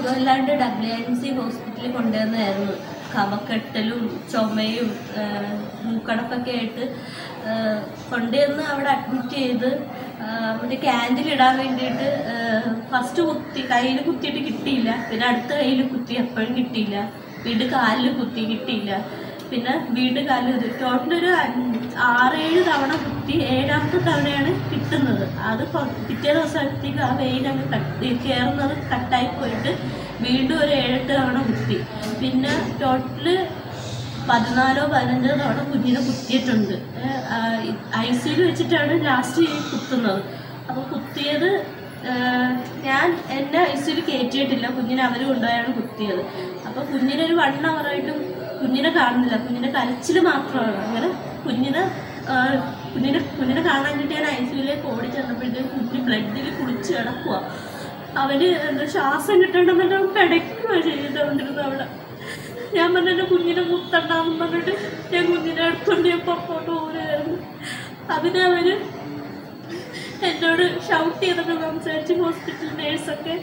സുഖമില്ലാണ്ട് W N C ഹോസ്പിറ്റലിൽ കൊണ്ടുവന്നായിരുന്നു കഫക്കെട്ടലും ചുമയും ആ, മൂക്കടപ്പൊക്കെ ആയിട്ട് ആ, കൊണ്ടുവന്ന് അവിടെ അഡ്മിറ്റ് ചെയ്ത് ആ, മറ്റേ ക്യാൻഡിൽ ഇടാൻ വേണ്ടിയിട്ട് ഫസ്റ്റ് കുത്തി കയ്യിൽ കുത്തിയിട്ട് കിട്ടിയില്ല പിന്നെ അടുത്ത കയ്യിൽ കുത്തി എപ്പോഴും കിട്ടിയില്ല വീണ്ടും കാലിൽ കുത്തി കിട്ടിയില്ല പിന്നെ വീണ്ടും കാലിൽ ടോട്ടൽ ഒരു അഞ്ച്- ആറേഴ് തവണ കുത്തി ഏഴാമത്തെ തവണയാണ് കിട്ടുന്നത് അത് കൊ- പിറ്റേ ദിവസത്തേക്ക് ആ വെയിൻ അങ്ങ് കട്ട് കയറുന്നത് കട്ടായി പോയിട്ട് വീണ്ടും ഒരു ഏഴെട്ട് തവണ കുത്തി പിന്നെ ടോട്ടല് പതിനാലോ പതിനഞ്ചോ തവണ കുഞ്ഞിനെ കുത്തിയിട്ടുണ്ട് ഐ സിയിൽ വെച്ചിട്ടാണ് ലാസ്റ്റ് കുത്തുന്നത് അപ്പോൾ കുത്തിയത് ആ, ഞാൻ എന്നെ ഐ സിയിൽ കയറ്റിയിട്ടില്ല കുഞ്ഞിനെ അവർ കൊണ്ടുപോയാണ് കുത്തിയത് അപ്പോൾ കുഞ്ഞിനൊരു വൺ അവറായിട്ടും കുഞ്ഞിനെ കാണുന്നില്ല കുഞ്ഞിൻ്റെ കരച്ചിൽ മാത്രമാണ് അങ്ങനെ കുഞ്ഞിനെ ആ, കുഞ്ഞിനെ കുഞ്ഞിനെ കാണാൻ വേണ്ടി ഞാൻ ഐ സിയിലേക്ക് ഓടി ചെന്നപ്പോഴത്തേക്കും കുഞ്ഞ് ബ്ലഡിൽ കുളിച്ച് കിടക്കുക അവന് എന്താ ശ്വാസം കിട്ടണമെന്ന് പിടയ്ക്കുക ചെയ്തുകൊണ്ടിരുന്നത് അവിടെ ഞാൻ പറഞ്ഞ എൻ്റെ കുഞ്ഞിനെ മുത്തണ്ടാന്ന് പറഞ്ഞിട്ട് ഞാൻ കുഞ്ഞിനെ എടുത്തോണ്ട് ഞാൻ പുറത്തോട്ട് പോരുമായിരുന്നു അതിന് അവര് എന്നോട് ഷൗട്ട് ചെയ്തൊക്കെ സംസാരിച്ച് ഹോസ്പിറ്റൽ നേഴ്സൊക്കെ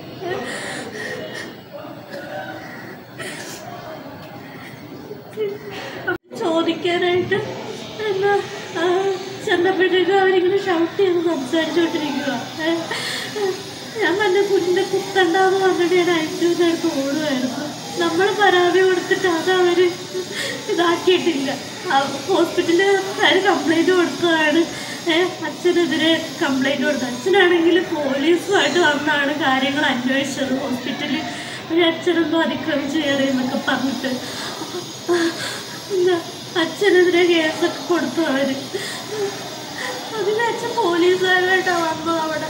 ചോദിക്കാനായിട്ട് എന്താ ആ, ചെന്നപ്പോഴത്തേക്കും അവരിങ്ങനെ ഷൗട്ട് ചെയ്ത് സംസാരിച്ചുകൊണ്ടിരിക്കുക ഞാൻ പറഞ്ഞ കുഞ്ഞിനെ കുത്തണ്ടെന്ന് പറഞ്ഞിട്ട് ഞാൻ ഐസിയുടെ അടുത്ത് ഓടുമായിരുന്നു നമ്മൾ പരാതി കൊടുത്തിട്ട് അത് അവർ ഇതാക്കിയിട്ടില്ല ഹോസ്പിറ്റലിൽ കംപ്ലൈൻറ്റ് കൊടുത്തതാണ് ഏഹ് അച്ഛനെതിരെ കംപ്ലൈൻറ്റ് കൊടുത്തത് അച്ഛനാണെങ്കിൽ പോലീസുമായിട്ട് വന്നാണ് കാര്യങ്ങൾ അന്വേഷിച്ചത് ഹോസ്പിറ്റലിൽ ഒരു അച്ഛനൊന്നും അതിക്രമിച്ച് കയറി എന്നൊക്കെ പറഞ്ഞിട്ട് എന്താ അച്ഛനെതിരെ കേസൊക്കെ കൊടുത്തു അവര് അതിന് അച്ഛൻ പോലീസുകാരായിട്ടാണ് വന്നത് അവിടെ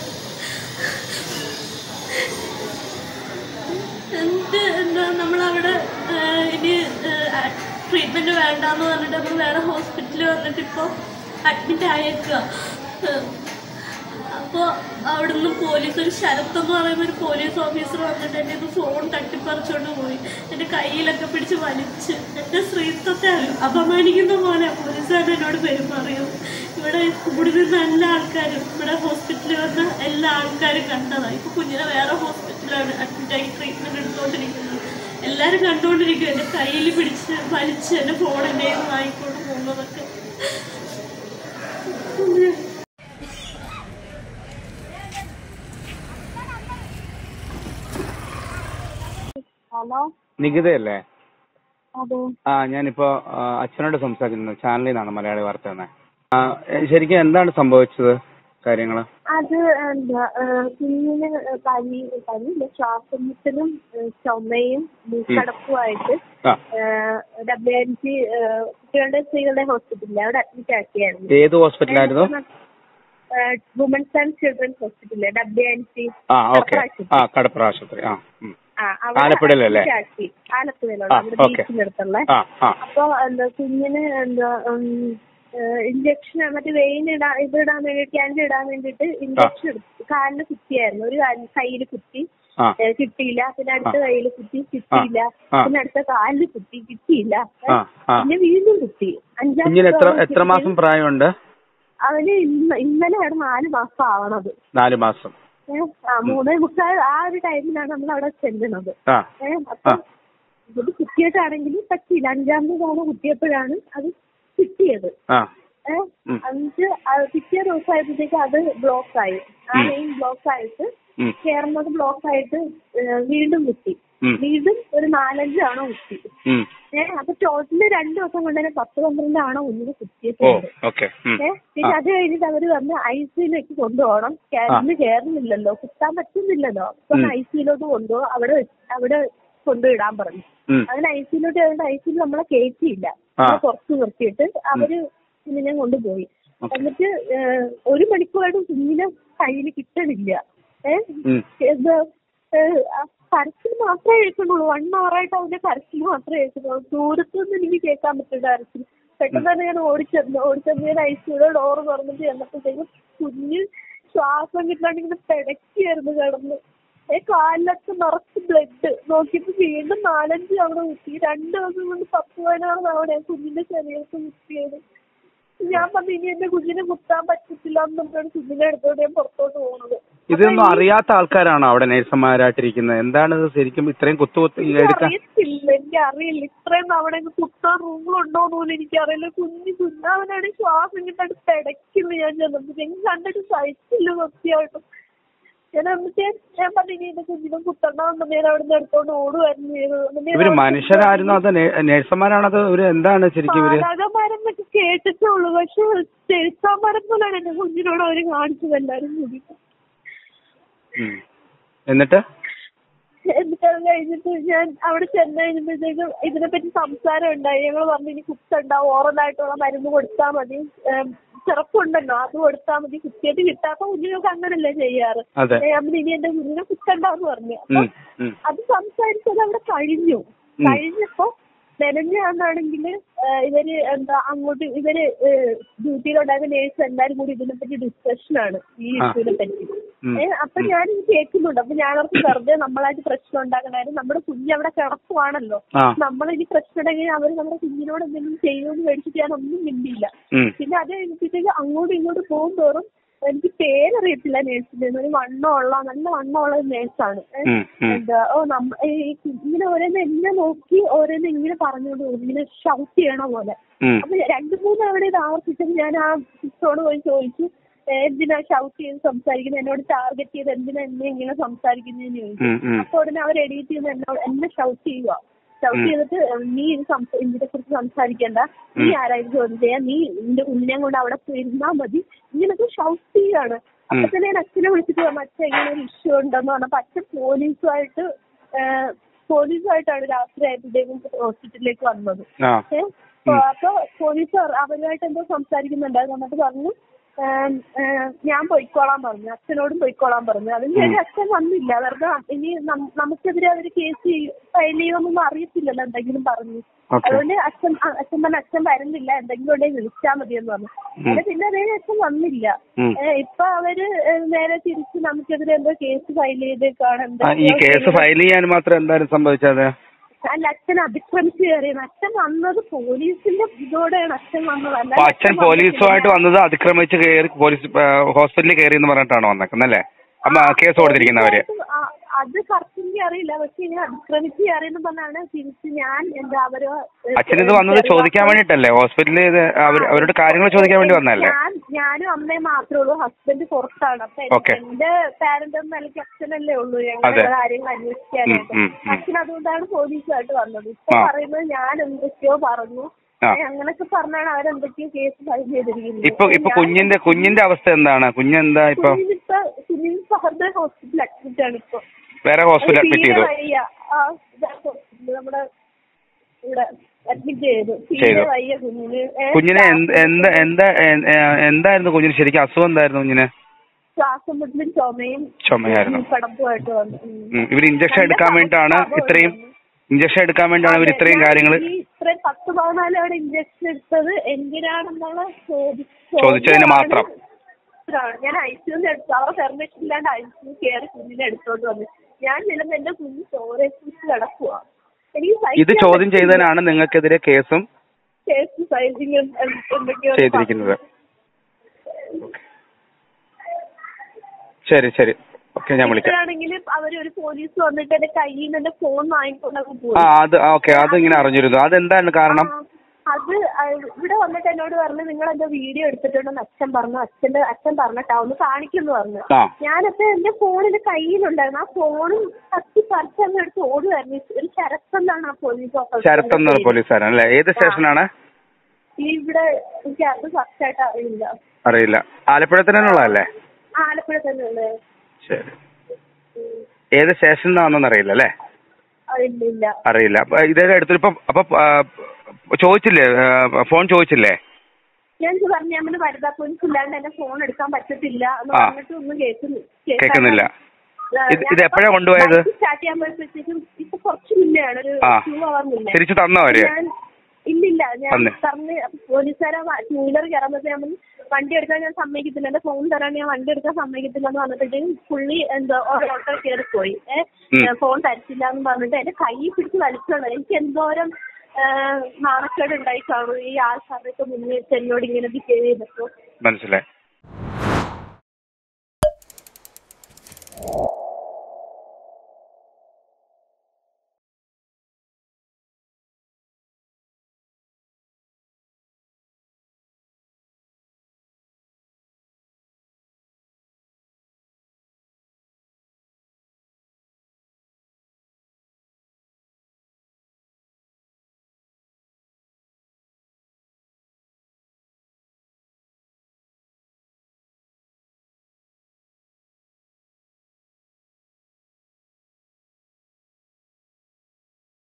എന്നിട്ട് എന്താ നമ്മളവിടെ ആ, ഇനി ട്രീറ്റ്മെൻറ്റ് വേണ്ടാന്ന് പറഞ്ഞിട്ട് നമ്മൾ വേറെ ഹോസ്പിറ്റലിൽ വന്നിട്ട് ഇപ്പോൾ അഡ്മിറ്റ് ആയേക്കുക അപ്പോൾ അവിടുന്ന് പോലീസ് ഒരു ശരത്ത് എന്ന് പറയുന്ന ഒരു പോലീസ് ഓഫീസർ വന്നിട്ട് എൻ്റെ ഇത് ഫോൺ തട്ടിപ്പറിച്ചുകൊണ്ട് പോയി എൻ്റെ കയ്യിലൊക്കെ പിടിച്ച് വലിച്ച് എൻ്റെ സ്ത്രീത്വത്തെ അപമാനിക്കുന്ന പോലെ പോലീസുകാരൻ എന്നോട് പെരുമാറിയത് ഇവിടെ കൂടി നിന്ന എല്ലാ ആൾക്കാരും ഇവിടെ ഹോസ്പിറ്റലിൽ വന്ന എല്ലാ ആൾക്കാരും കണ്ടതാണ് ഇപ്പോൾ കുഞ്ഞിനെ വേറെ ഹോസ്പിറ്റലാണ് അഡ്മിറ്റായി ട്രീറ്റ്മെൻറ്റ് എടുത്തുകൊണ്ടിരിക്കുന്നത് എല്ലാവരും കണ്ടുകൊണ്ടിരിക്കും എൻ്റെ കയ്യിൽ പിടിച്ച് വലിച്ച് എൻ്റെ ഫോൺ എൻ്റെ കയ്യിൽ നിന്ന് വാങ്ങിക്കൊണ്ട് പോകുന്നതൊക്കെ ഹലോ നികിതയല്ലേ അതെ ആ ഞാനിപ്പോ ആ, അച്ഛനോട് സംസാരിക്കുന്നത് ചാനലിൽ നിന്നാണ് മലയാളി വാർത്ത തന്നെ ആ എ, ശരിക്കും എന്താണ് സംഭവിച്ചത് കാര്യങ്ങള് അത് എന്താ ഏഹ് കുഞ്ഞിന് പനി പനിയില്ല ശ്വാസം മുട്ടലും ഏഹ് ചുമയും മൂക്കടപ്പുമായിട്ട് ആ ഡബ്ല്യു എൻ സി കുട്ടികളുടെ സ്ത്രീകളുടെ ഹോസ്പിറ്റലിൽ അവിടെ അഡ്മിറ്റ് ആക്കിയായിരുന്നു ഏത് ഹോസ്പിറ്റലായിരുന്നു വുമൻസ് ആൻഡ് ചിൽഡ്രൻസ് ഹോസ്പിറ്റലിൽ ഡബ്ല്യു എൻ സി ആ ഓക്കെ ആ കടപ്പുറ ആശുപത്രി ആ ഉം. ആ അവിടെ ആലപ്പുഴയിലല്ലേ? admit ആക്കി ആലപ്പുഴയിലുള്ള ആ, അവിടെ okay. ബീച്ചിനടുത്തുള്ള ആ ആ അപ്പൊ എന്താ കുഞ്ഞിന് എന്താ ഇഞ്ചക്ഷൻ മറ്റേ വെയിൻ ഇടാൻ ഇത് ഇടാൻ വേണ്ടി ക്യാൻഡിൽ ഇടാൻ വേണ്ടിട്ട് ഇഞ്ചക്ഷൻ എടുത്തു കാലിന് കുത്തിയായിരുന്നു ഒരു കയ്യിൽ കുത്തി ആ ഏ, കിട്ടിയില്ല പിന്നെ അടുത്ത കയ്യിൽ കുത്തി കിട്ടിയില്ല ആ. പിന്നെ അടുത്ത കാലിൽ കുത്തി കിട്ടിയില്ല ഏ, ആ ആ പിന്നെ വീണ്ടും കുത്തി അഞ്ചാം കുഞ്ഞിന് എത്ര എത്ര മാസം പ്രായമുണ്ട് അവന് ഇന്ന് ഇന്നലെയാണ് നാല് മാസം ആവണത് നാല് മാസം ഏ, ആ മൂന്നേ മുക്കാൽ ആ ഒരു ടൈമിലാണ് നമ്മൾ അവിടെ ചെല്ലുന്നത് ആ ഏഹ് അപ്പൊ ഇത് കുത്തിയിട്ടാണെങ്കിലും പറ്റിയില്ല അഞ്ചാമത്തെ തവണ കുത്തിയപ്പോഴാണ് അത് കിട്ടിയത് ആ ഏഹ് ഉം. അഞ്ച് അത് പിറ്റേ ദിവസമായപ്പോഴത്തേക്ക് അത് ബ്ലോക്ക് ആയി ആ ഉം. മെയിൻ ബ്ലോക്ക് ആയിട്ട് ഉം. കേറുന്നത് ബ്ലോക്ക് ആയിട്ട് ഏഹ് വീണ്ടും കുത്തി ഉം. വീണ്ടും ഒരു നാലഞ്ച് തവണ കുത്തി ഉം. ഏഹ് അപ്പൊ ടോട്ടല് രണ്ടു ദിവസം കൊണ്ട് തന്നെ പത്ത് പന്ത്രണ്ട് തവണ കുഞ്ഞിന് ഓ കുത്തിയിട്ടുണ്ട് ഓക്കെ ഉം. ഏഹ് പിന്നെ അത് കഴിഞ്ഞിട്ട് അവര് വന്ന് ഐ സിയിലേക്ക് കൊണ്ടുപോകണം ക്യാബിന് കയറുന്നില്ലല്ലോ കുത്താൻ പറ്റുന്നില്ലല്ലോ അപ്പൊ ഉം. ഐ സിയിലോട്ട് കൊണ്ടുപോകും അവിടെ വെച്ച് അവിടെ കൊണ്ടുവിടാൻ പറഞ്ഞു ഉം. അങ്ങനെ ഐ സിയിലോട്ട് കയറിയിട്ട് ഐ സിയിൽ നമ്മളെ കയറ്റിയില്ല ആ. നമ്മളെ പുറത്ത് നിർത്തിയിട്ട് അവര് കുഞ്ഞിനെ കൊണ്ടുപോയി ഓക്കെ. എന്നിട്ട് ഏഹ്, ഒരു മണിക്കൂറായിട്ട് കുഞ്ഞിനെ കയ്യിൽ കിട്ടണില്ല ഏഹ് ഉം. എന്താ ഏഹ്, ആ കരച്ചിൽ മാത്രമേ കേൾക്കുന്നുള്ളൂ വൺ അവറായിട്ട് അവന്റെ കരച്ചിൽ മാത്രമേ കേൾക്കുന്നുള്ളൂ ദൂരത്തുനിന്ന് എനിക്ക് കേൾക്കാൻ പറ്റില്ല കരച്ചിൽ പെട്ടെന്ന് തന്നെ ഞാൻ ഓടിച്ചെന്നു ഓടിച്ചെന്ന് ഞാൻ ഐസിയുടെ ഡോറ് തുറന്നിട്ട് ചെന്നപ്പോഴത്തേക്കും കുഞ്ഞ് ശ്വാസം കിട്ടാണ്ട് ഇങ്ങനെ പിടയ്ക്കായിരുന്നു കിടന്ന് ഏ കാലിലൊക്കെ നിറച്ച് ബ്ലഡ് നോക്കിയപ്പോ വീണ്ടും നാലഞ്ച് തവണ കുത്തി രണ്ട് ദിവസം കൊണ്ട് പത്ത് പതിനാറ് തവണ കുഞ്ഞിന്റെ ശരീരത്ത് കുത്തിയത് ഞാൻ പറഞ്ഞു ഇനി എന്റെ കുഞ്ഞിനെ കുത്താൻ പറ്റത്തില്ല എന്ന് പറഞ്ഞാണ് കുഞ്ഞിനെ എടുത്തോണ്ട് ഞാൻ പുറത്തോട്ട് പോകുന്നത് ഇതൊന്നും അറിയാത്ത ആൾക്കാരാണോ അവിടെ നേഴ്സുമാരായിട്ടിരിക്കുന്നത് എന്താണ് ഇത് ശരിക്കും ഇത്രയും കുത്തു കുത്തി എനിക്ക് എടുക്കാൻ അറിയത്തില്ല എനിക്ക് അറിയില്ല ഇത്രയും തവണ എനിക്ക് കുത്താൻ റൂമിലുണ്ടോന്ന് പോലും എനിക്കറിയില്ല കുഞ്ഞു കുഞ്ഞാവനാണ് ശ്വാസം കിട്ടാണ്ട് പിടയ്ക്കുന്നു ഞാൻ ചെന്നപ്പോ എനിക്ക് കണ്ടിട്ട് സഹിച്ചില്ല സത്യമായിട്ടും ഞാൻ എന്നിട്ട് ഞാൻ പറഞ്ഞു ഇനി എന്റെ കുഞ്ഞിനെ കുത്തണ്ടെന്ന് ഞാൻ അവിടെ നിന്ന് എടുത്തോണ്ട് ഓടുമായിരുന്നു ചെയ്തത് എന്നിട്ട് ഞാൻ ഇവര് അവിടെ മനുഷ്യരായിരുന്നോ അതോ നേഴ്സുമാരാണോ അതോ ഇവര് എന്താണ് ശരിക്കും ഇവര് മാലാകമാരെന്നൊക്കെ കേട്ടിട്ടേ ഉള്ളൂ പക്ഷെ ചെറുത്താന്മാരെ പോലെയാണ് എന്റെ കുഞ്ഞിനോട് അവര് കാണിച്ചത് എല്ലാരും കൂടി ഉം. എന്നിട്ട് എന്നിട്ട് അത് കഴിഞ്ഞിട്ട് ഞാൻ അവിടെ ചെന്ന് കഴിഞ്ഞപ്പോഴത്തേക്കും ഇതിനെപ്പറ്റി സംസാരം ഉണ്ടായി ഞങ്ങൾ പറഞ്ഞു ഇനി കുത്തുണ്ടാവും ഓറലായിട്ടുള്ള മരുന്ന് കൊടുത്താൽ മതി ഏം, ചെറുപ്പുണ്ടല്ലോ അത് കൊടുത്താൽ മതി കുത്തിയിട്ട് കിട്ടാത്ത കുഞ്ഞുങ്ങൾക്ക് അങ്ങനല്ലേ ചെയ്യാറ് അതെ ഏ, അമ്മ ഇനി എന്റെ കുഞ്ഞിനെ കുത്തണ്ടെന്ന് പറഞ്ഞു അപ്പൊ ഉം, ഉം, അത് സംസാരിച്ചത് അവിടെ കഴിഞ്ഞു ഉം. കഴിഞ്ഞപ്പോ മെനഞ്ഞാന്നാണെങ്കിൽ ഇവര് എന്താ അങ്ങോട്ട് ഇവര് ഡ്യൂട്ടിയിലുണ്ടായിരുന്ന നേഴ്സ് എല്ലാരും കൂടി ഇതിനെപ്പറ്റി ഡിസ്കഷനാണ് ഈ ആ. ഇഷ്യൂനെ പറ്റി ഉം. ഏ, അപ്പൊ ഞാൻ ഇത് കേൾക്കുന്നുണ്ട് അപ്പൊ ഞാൻ അവർക്ക് വെറുതെ നമ്മളായിട്ട് പ്രശ്നം ഉണ്ടാക്കണായിരുന്നു നമ്മുടെ കുഞ്ഞ് അവിടെ കിടക്കുവാണല്ലോ ആ നമ്മളിനി പ്രശ്നം ഉണ്ടെങ്കിൽ അവർ നമ്മുടെ കുഞ്ഞിനോട് എന്തെങ്കിലും ചെയ്യുമെന്ന് മേടിച്ചിട്ട് ഞാൻ ഒന്നും മിണ്ടിയില്ല ഉം, പിന്നെ അത് കഴിഞ്ഞപ്പോഴത്തേക്ക് അങ്ങോട്ടും ഇങ്ങോട്ടും പോകും തോറും എനിക്ക് പേരറിയത്തില്ല നേഴ്സിന്റെ ഒരു വണ്ണമുള്ള നല്ല വണ്ണമുള്ള ഒരു നേഴ്സാണ് ഉം, ഉം. എന്താ ഓ നമ്മ ഈ ഇങ്ങനെ ഓരോന്ന് എന്നെ നോക്കി ഓരോന്ന് ഇങ്ങനെ പറഞ്ഞോണ്ട് പോകും ഇങ്ങനെ ഷൗട്ട് ചെയ്യണ പോലെ ഉം, അപ്പൊ രണ്ടു മൂന്ന് തവണ ഇത് ആവർത്തിച്ചപ്പോൾ ഞാൻ ആ സിസ്റ്ററോട് പോയി ചോദിച്ചു "ഏ, എന്തിനാ ഷൗട്ട് ചെയ്ത് സംസാരിക്കുന്നത് എന്നോട് ടാർഗറ്റ് ചെയ്ത് എന്തിനാ എന്നെ ഇങ്ങനെ സംസാരിക്കുന്നതെന്ന് ചോദിച്ചു ഉം, ഉം. അപ്പൊ ഉടനെ അവർ എഡിറ്റ് ചെയ്ത് എന്നോട് എന്നെ ഷൗട്ട് ചെയ്യുക ഷൗട്ട് ഉം. ചെയ്തിട്ട് നീ ഇത് സംസ- ഇതിനെ കുറിച്ച് സംസാരിക്കണ്ട നീ ഉം. ആരായാലും ചോദ്യം ചെയ്യാൻ നീ നിന്റെ കുഞ്ഞിനെ കൊണ്ട് അവിടെ ഇരുന്നാ മതി ഇങ്ങനൊക്കെ ഷൗട്ട് ചെയ്യാണ് അപ്പൊ ഉം. തന്നെ ഞാൻ അച്ഛനെ വിളിച്ചിട്ട് പറഞ്ഞു അച്ഛൻ ഇങ്ങനെ ഒരു ഇഷ്യൂ ഉണ്ടെന്ന് പറഞ്ഞപ്പോ അച്ഛൻ പോലീസുമായിട്ട് ഏഹ്, പോലീസുമായിട്ടാണ് രാത്രി ആയപ്പോഴത്തേക്കും ഹോസ്പിറ്റലിലേക്ക് വന്നത് ആ ഏ? അപ്പൊ അപ്പൊ പോലീസ് അവർ- അവരുമായിട്ട് എന്തോ സംസാരിക്കുന്നുണ്ടായിരുന്നു എന്നിട്ട് പറഞ്ഞു ഏം, ഏ, ഞാൻ പൊയ്ക്കോളാൻ പറഞ്ഞു അച്ഛനോടും പൊയ്ക്കോളാൻ പറഞ്ഞു അതിന് ശേഷം അച്ഛൻ വന്നില്ല വെറുതെ ഇനി നം- നമുക്കെതിരെ അവര് കേസ് ഫയൽ ചെയ്യുമെന്നൊന്നും അറിയത്തില്ലല്ലോ എന്തെങ്കിലും പറഞ്ഞു ഓക്കെ അതുകൊണ്ട് അച്ഛൻ അ- അച്ഛൻ പറഞ്ഞു അച്ഛൻ വരുന്നില്ല എന്തെങ്കിലും ഉണ്ടെങ്കിൽ വിളിച്ചാൽ മതി എന്ന് പറഞ്ഞു അങ്ങനെ പിന്നെ അതേ അച്ഛൻ വന്നില്ല ഉം. ഏ, ഇപ്പൊ അവര് ഏ, നേരെ തിരിച്ച് നമുക്കെതിരെ എന്തോ കേസ് ഫയൽ ചെയ്തേക്കാണ് ആ, ഈ എന്തൊക്കെയോ കേസ് ഫയൽ ചെയ്യാൻ മാത്രം എന്തായാലും സംഭവിച്ചത് അല്ല അച്ഛൻ അതിക്രമിച്ച് കയറിയാണ് അച്ഛൻ വന്നത് പോലീസിന്റെ ഇതോടെയാണ് അച്ഛൻ വന്നത് അപ്പൊ അല്ലാതെ അച്ഛൻ പോലീസുമായിട്ട് വന്നത് അതിക്രമിച്ച് കയറി പോലീസ് ഹോസ്പിറ്റലിൽ കയറി എന്ന് പറഞ്ഞിട്ടാണ് വന്നേക്കുന്നത് അല്ലേ അമ്മ കേസ് കൊടുത്തിരിക്കുന്നവര് ആ, അത് കറക്റ്റ് എനിക്ക് അറിയില്ല പക്ഷെ ഇങ്ങനെ അതിക്രമിച്ച് കയറിയെന്ന് പറഞ്ഞാണ് തിരിച്ച് ഞാൻ എന്താ അവരോ ഏ, അച്ഛൻ ഇത് വന്നത് ചോദിക്കാൻ വേണ്ടിട്ടല്ലേ ഹോസ്പിറ്റലിൽ ഇത് അവർ അവരോട് കാര്യങ്ങൾ ചോദിക്കാൻ വേണ്ടി വന്നതല്ലേ ഞാൻ ഞാനും അമ്മയും മാത്രമേ ഉള്ളൂ ഹസ്ബൻഡ് പുറത്താണ് അപ്പൊ Okay. എന്റെ പാരന്റ് എന്ന നിലയ്ക്ക് അച്ഛനല്ലേ ഉള്ളൂ അതെ. ഞങ്ങളുടെ കാര്യങ്ങൾ അന്വേഷിക്കാനായിട്ട് ഉം, ഉം, ഉം. അച്ഛൻ അതുകൊണ്ടാണ് പോലീസുമായിട്ട് വന്നത് ഇപ്പൊ ആ. പറയുന്നത് ഞാൻ എന്തൊക്കെയോ പറഞ്ഞു ആ. ഏ, അങ്ങനൊക്കെ പറഞ്ഞാണ് അവരെന്തൊക്കെയോ കേസ് ഫയൽ ചെയ്തിരിക്കുന്നത് ഇപ്പൊ ഇപ്പൊ ഞാൻ- കുഞ്ഞിന്റെ കുഞ്ഞിന്റെ അവസ്ഥ എന്താണ് കുഞ്ഞെന്താ ഇപ്പൊ കുഞ്ഞിനിപ്പോ കുഞ്ഞിന് ഫഹദ് ഹോസ്പിറ്റലിൽ അഡ്മിറ്റ് ആണ് ഇപ്പൊ വേറെ ഹോസ്പിറ്റൽ അഡ്മിറ്റ് തീരെ ചെയ്തു വയ്യ ആ ഇതാ ഹോസ്പിറ്റലിൽ നമ്മുടെ ഇവിടെ അഡ്മിറ്റ് ചെയ്തു ചെയ്തു. തീരെ വയ്യ കുഞ്ഞിന് ഏ, കുഞ്ഞിനെ എന്ത് എന്താ എന്താ എ- എ- എന്തായിരുന്നു കുഞ്ഞിന് ശരിക്കും അസുഖം എന്തായിരുന്നു കുഞ്ഞിന് ശ്വാസം മുട്ടലും ചുമയും ചുമയായിരുന്നു കടപ്പുമായിട്ട് വന്നു ഉം. ഉം. ഇവര് ഇഞ്ചക്ഷൻ നല്ല എടുക്കാൻ വേണ്ടിയിട്ടാണ് കഫം ഇത്രയും ഉണ്ട്. ഇഞ്ചക്ഷൻ എടുക്കാൻ വേണ്ടിയാണ് ഇവർ അതെ, ഇത്രയും ഞാൻ കാര്യങ്ങൾ ഈ ഇത്രയും പത്ത് പതിനാല് അവിടെ ഇഞ്ചക്ഷൻ എടുത്തത് എന്തിനാണെന്നുള്ള ചോദി- ചോദിച്ചതിന് ചോദ്യമാണ് മാത്രം. ഇത്രയാണ്. ഞാൻ ഐസിയുന്ന് എടുത്തു അവരുടെ പെർമിഷൻ ഇല്ലാണ്ട് ഐസിയു കയറി കുഞ്ഞിനെ എടുത്തോണ്ട് വന്നു ഞാൻ ചെല്ലുമ്പോ എന്റെ കുഞ്ഞ് സ്റ്റോറേജ് കുറിച്ച് കിടക്കുക എനിക്ക് ഇത് സഹിക്കാൻ ചോദ്യം പറ്റുന്നില്ല. ചെയ്തതിനാണ് നിങ്ങൾക്കെതിരെ കേസും കേസ് ഫയലിംഗ് എന്തൊക്കെയോ ചെയ്തിരിക്കുന്നത് ശരി ശരി ഓക്കെ ഞാൻ വിളിക്കാം ഇപ്പോഴാണെങ്കിൽ അവരൊരു പോലീസ് വന്നിട്ട് എന്റെ കയ്യിൽ നിന്ന് എന്റെ ഫോൺ വാങ്ങിക്കൊണ്ടൊക്കെ പോയി ആ അത് ഓക്കെ അത് ഇങ്ങനെ അറിഞ്ഞിരുന്നു അതെന്താണ് കാരണം ആ, അത് ആ, ഇവിടെ വന്നിട്ട് എന്നോട് പറഞ്ഞു നിങ്ങൾ എന്റെ വീഡിയോ എടുത്തിട്ടുണ്ടെന്ന് അച്ഛൻ പറഞ്ഞു അച്ഛന്റെ അച്ഛൻ പറഞ്ഞിട്ടാ ഒന്ന് കാണിക്കുന്നു പറഞ്ഞു ആ ഞാനപ്പോ എന്റെ ഫോണിന്റെ കയ്യിലുണ്ടായിരുന്നു ആ ഫോണും കത്തി പറിച്ചങ്ങ് എടുത്ത് ഓടുമായിരുന്നു ഒരു ശരത്തെന്നാണ് ആ പോലീസ് ഓഫീസർ ശരത്ത് എന്ന പോലീസുകാരൻ അല്ലേ ഏത് സ്റ്റേഷനാണ് ഇവിടെ എനിക്ക് അത് കറക്റ്റ് ആയിട്ട് അറിയില്ല അറിയില്ല ആലപ്പുഴ തന്നെയുള്ളതല്ലേ ആലപ്പുഴ തന്നെ ഉള്ളത് ശരി ഏത് സ്റ്റേഷനിലാണെന്നൊന്നും അറിയില്ല അല്ലേ ഇല്ല ഇല്ല അറിയില്ല അപ്പൊ ഇതേ എടുത്തിപ്പോ അപ്പൊ ആ, ചോദിച്ചില്ലേ ആ, ഫോൺ ചോദിച്ചില്ലേ ഞാൻ ഇത് പറഞ്ഞു ഞാൻ പിന്നെ വനിതാ പോലീസ് ഇല്ലാണ്ട് എന്നെ ഫോൺ എടുക്കാൻ പറ്റത്തില്ല എന്ന് ആ. പറഞ്ഞിട്ട് ഒന്നും കേൾക്കുന്നു കേൾക്കുന്നില്ല ഇത് ഇത് എപ്പോഴാ കൊണ്ടുപോയത് സ്റ്റാർട്ട് ചെയ്യാൻ പോയപ്പോഴത്തേക്കും ഇപ്പൊ കുറച്ച് മുന്നെയാണ് ഒരു ആ. ടൂ അവർ മുന്നേ തിരിച്ചു തന്നോ അവര് ഞാൻ ഇല്ലില്ല ഞാൻ തന്നേ. പറഞ്ഞ് പോലീസുകാരെ ടൂ വീലർ കയറുമ്പോൾ ഞാൻ പറഞ്ഞു, വണ്ടി എടുക്കാൻ ഞാൻ സമ്മതിക്കത്തില്ല എന്റെ ഫോൺ തരാൻ ഞാൻ വണ്ടി എടുക്കാൻ സമ്മതിക്കത്തില്ല എന്ന് പറഞ്ഞപ്പോഴത്തേക്കും പുള്ളി എന്തോ ഒരു ഓട്ടോ കയറി പോയി ഉം. ഏഹ് ഫോൺ തരത്തില്ല എന്ന് പറഞ്ഞിട്ട് എന്റെ കൈ പിടിച്ച് വലിച്ചോണ്ട് എനിക്ക് എന്തോരം ഏഹ് നാണക്കേട് ഉണ്ടായി കാണും ഈ ആൾക്കാരുടെയൊക്കെ മുന്നിൽ വെച്ച് എന്നോട് ഇങ്ങനെ ബിഹേവ് ചെയ്തപ്പോ മനസ്സിലായി